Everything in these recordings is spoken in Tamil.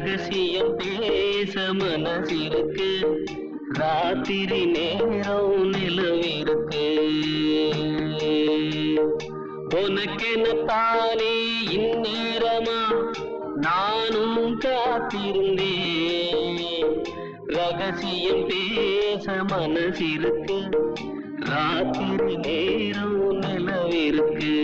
ரகசியம் பேச மனசிருக்கு ராத்திரி நேரம் நிலவிருக்கு உனக்கென தானே இந்நேரமா நானும் காத்திருந்தேன் ரகசியம் பேச மனசிருக்கு ராத்திரி நேரம் நிலவிருக்கு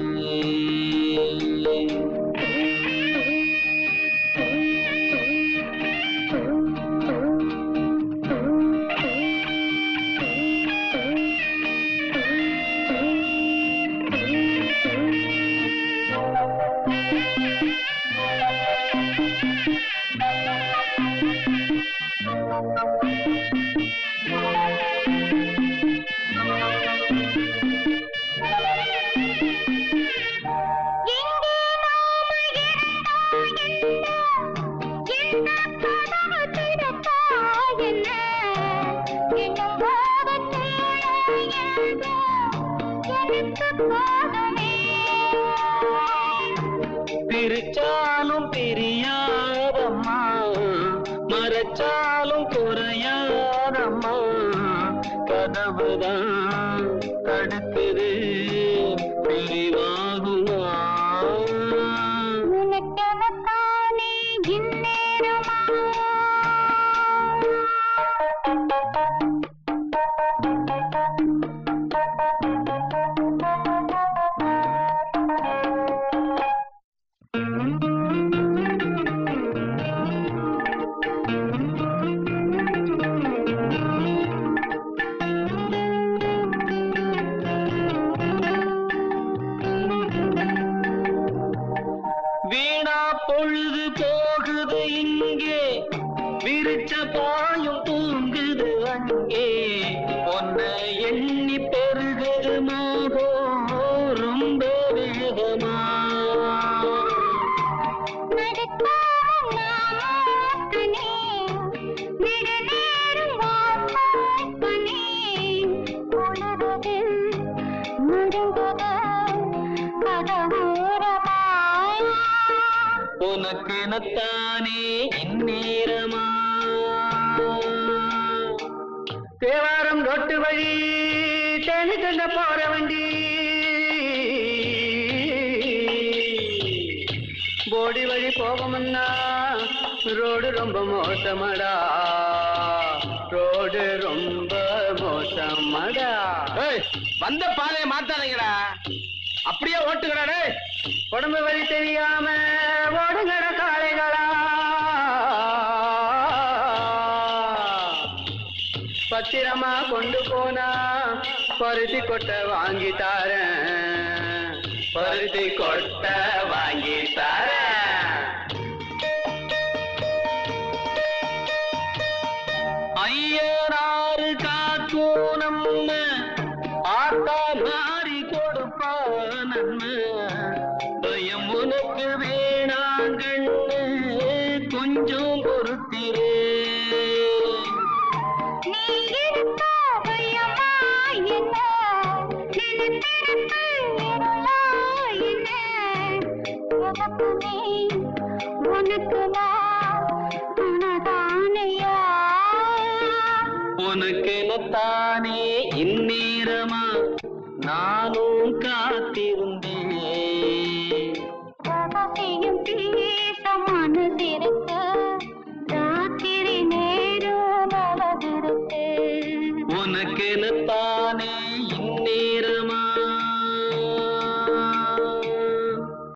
பிரிச்சாலும் பிரியாதம்மா மறைச்சாலும் குறையாதம்மா கதவுதான் தடுக்குது பிரிவாகுமா உனக்கெனக்கானே இந்நேரமா வீணா பொழுது போகுது இங்கே விரிச்ச பாயும் தூங்குது அங்கே ஒன்ன எண்ணி பெருகுது மோகம் ரொம்ப வேகமா உனக்கெனத்தானே இந்நேரமா தேவாரம் ரோட்டு வழி தேனி கண்ட போற வண்டி போடி வழி போகமுன்னா ரோடு ரொம்ப மோசமடா ரோடு ரொம்ப மோசமடா வந்த பாதையை மாத்தாதீங்கடா அப்படியே ஓட்டுங்கடா டேய் உடம்பு வழி தெரியாம ஓடுங்கட காளைகளா பத்திரமா கொண்டு போனா பருத்தி கொட்டை வாங்கி தாரேன் பருத்தி கொட்டை வாங்கி தாரேன் ஐயனாறு காக்கும் நம்ம ஆத்தா மாறி கொடுப்பா நன்மை பயம் உனக்கு வேணாங்கண்ணு கொஞ்சம் பொறுத்திரே உனக்கு நான் உனதானையா உனக்கெனத்தானே இந்நேரமா நானும் காத்திருந்தேன் ரகசியம் பேச